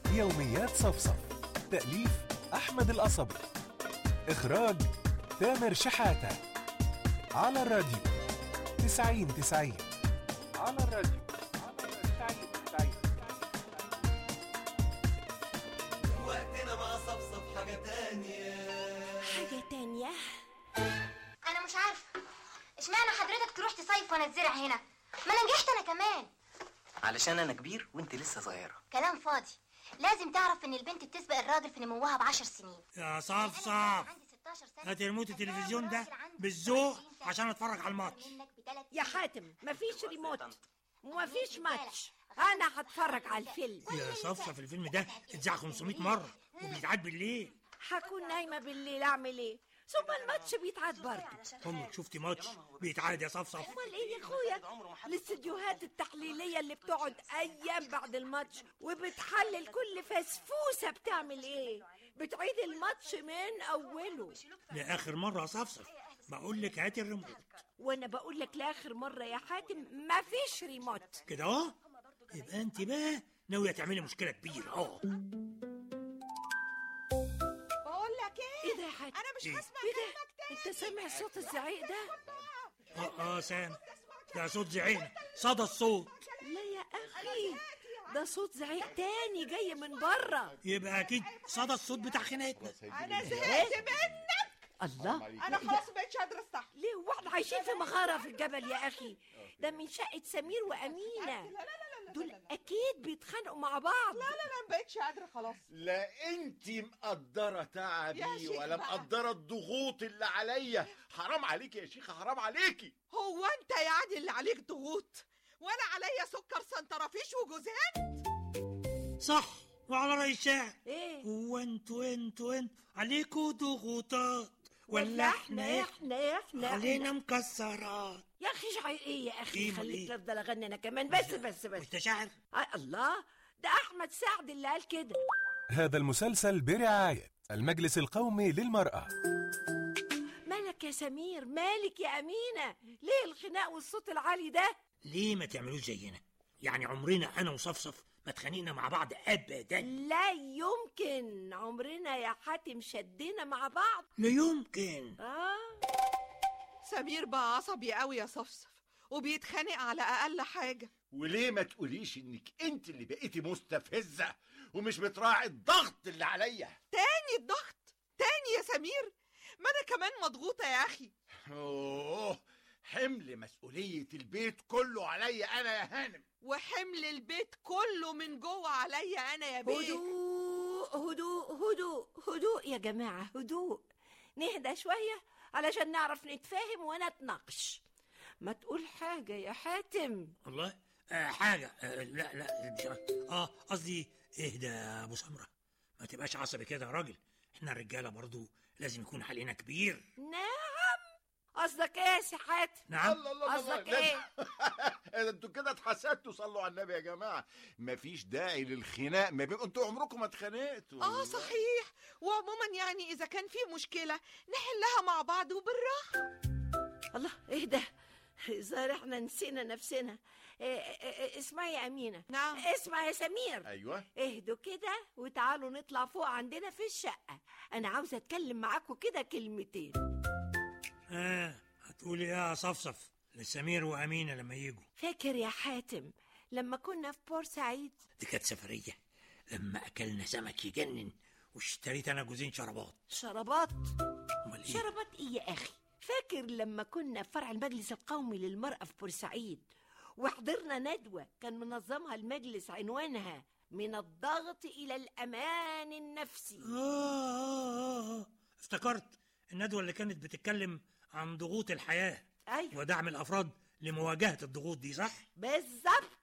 يوميات صفصف تأليف أحمد القصبي إخراج تامر شحاتة على الراديو تسعين تسعين على الراديو تسعين تسعين وقتنا مع صفصف حاجة تانية حاجة تانية انا مش عارفه اشمعنى حضرتك تروح تصيف وانا اتزرع هنا ما انا نجحت انا كمان علشان انا كبير وانت لسه صغيرة كلام فاضي لازم تعرف ان البنت بتسبق الراجل في نموها بعشر سنين يا صف أنا صف عندي 16 سنة. هات ريموت هتلاقي التلفزيون ده الراجل عنده بالذوق 20 سنة. عشان اتفرج على الماتش منك بتلات يا سنين. حاتم مفيش ريموت ومفيش ماتش انا هتفرج على الفيلم يا صفصف الفيلم ده اتذاع 500 مرة وبيتعاد بالليل هكون نايمة بالليل اعمل ايه ثم الماتش بيتعاد برضه عمرك شفتي ماتش بيتعاد يا صفصف امال ايه يا اخويا الاستديوهات التحليليه اللي بتقعد ايام بعد الماتش وبتحلل كل فسفوسه بتعمل ايه بتعيد الماتش من اوله لآخر مرة يا صفصف بقول لك هاتي الريموت وانا بقول لك لاخر مره يا حاتم مفيش ريموت كده اهو يبقى انت بقى ناوية تعملي مشكلة كبيرة اه بقول لك ايه ايه ده يا حاتم انا مش إيه؟ هسمع ايه ده كلامك تاني انت سامع صوت الزعيق ده اه اه سام ده صوت زعينا صدى الصوت لا يا اخي ده صوت زعيق تاني جاي من بره يبقى اكيد صدى الصوت بتاع خناقتنا انا زهقت منك الله انا خلاص مبقتش قادره استحمل ليه واحنا عايشين في مغاره في الجبل يا اخي ده من شقه سمير وامينه لا لا لا لا دول لا لا اكيد بيتخانقوا مع بعض لا لا مبقتش قادره خلاص لا انت مقدرة يا تعبي شيخ ولا بقى. مقدرة الضغوط اللي عليا حرام عليكي يا شيخة حرام عليكي هو انت يا عادي اللي عليك ضغوط وانا عليا سكر سنترافيش وجوزان صح وعلى رأي الشاعر ايه هو انتوا انتوا انتوا عليكوا ضغوطات ولا احنا احنا احنا علينا مكسرات يا اخي شعير ايه يا اخي إيه خليك إيه؟ افضل اغني انا كمان بس بس بس وانت شاعر آه الله ده احمد سعد اللي قال كده هذا المسلسل برعاية المجلس القومي للمرأة مالك يا سمير مالك يا امينه ليه الخناق والصوت العالي ده ليه ما تعملوش زينا يعني عمرنا انا وصفصف ما اتخانقنا مع بعض ابدا لا يمكن عمرنا يا حاتم شدينا مع بعض لا يمكن اه سمير بقى عصبي قوي يا صفصف وبيتخانق على اقل حاجه وليه ما تقوليش انك انت اللي بقيتي مستفزة ومش بتراعي الضغط اللي عليا تاني الضغط تاني يا سمير ما انا كمان مضغوطه يا اخي اوه حمل مسؤولية البيت كله عليا انا يا هانم وحمل البيت كله من جوه عليا انا يا بيه هدوء هدوء هدوء هدوء يا جماعة هدوء نهدى شوية علشان نعرف نتفاهم ونتناقش ما تقول حاجة يا حاتم والله آه حاجه آه لا لا دي- اه قصدي اهدى يا ابو سمره ما تبقاش عصبي كده يا راجل احنا الرجاله برضو لازم يكون حالنا كبير نعم قصدك ايه يا سي حاتم نعم الله الله الله قصدك لا- ايه ده انتوا كده اتحسدتوا صلوا على النبي يا جماعة مفيش داعي للخناق ما بين انتوا عمركم ما اتخانقتوا اه صحيح وعموما يعني اذا كان في مشكله نحلها مع بعض وبالراحه الله ايه ده ظاهر احنا نسينا نفسنا إيه إيه إيه اسمعي يا امينه نعم. اسمع يا سمير ايوه اهدوا كده وتعالوا نطلع فوق عندنا في الشقه انا عاوزه اتكلم معاكم كده كلمتين اه هتقولي ايه يا صفصف لسمير وامينه لما يجوا فاكر يا حاتم لما كنا في بورسعيد دي كانت سفريه لما اكلنا سمك يجنن واشتريت انا جوزين شربات شربات امال ايه شربات ايه يا اخي فاكر لما كنا في فرع المجلس القومي للمرأة في بورسعيد وحضرنا ندوة كان منظمها المجلس عنوانها من الضغط إلى الأمان النفسي آه, آه, آه افتكرت الندوة اللي كانت بتتكلم عن ضغوط الحياة أيوة ودعم الأفراد لمواجهة الضغوط دي صح؟ بالظبط